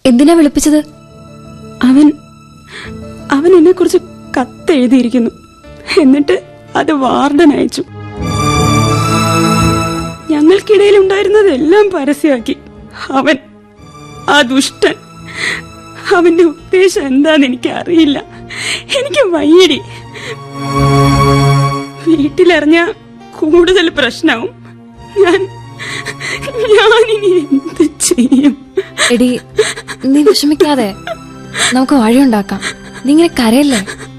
എന്തിനാ വിളിപ്പിച്ചത് അവൻ അവൻ എന്നെ കുറിച്ച് കത്തെഴുതിയിരിക്കുന്നു എന്നിട്ട് അത് വാർഡൻ അയച്ചു ഞങ്ങൾക്കിടയിൽ ഉണ്ടായിരുന്നതെല്ലാം പരസ്യമാക്കി അവൻ ആ ദുഷ്ടൻ അവന്റെ ഉദ്ദേശം എന്താന്ന് എനിക്ക് അറിയില്ല എനിക്ക് വയ്യടി വീട്ടിലിറങ്ങിയ കൂടുതൽ പ്രശ്നവും ഞാൻ ഞാനിനി എന്ത് ചെയ്യും എടി നീ വിഷമിക്കാതെ നമുക്ക് വഴിയുണ്ടാക്കാം നീ ഇങ്ങനെ കരയല്ലേ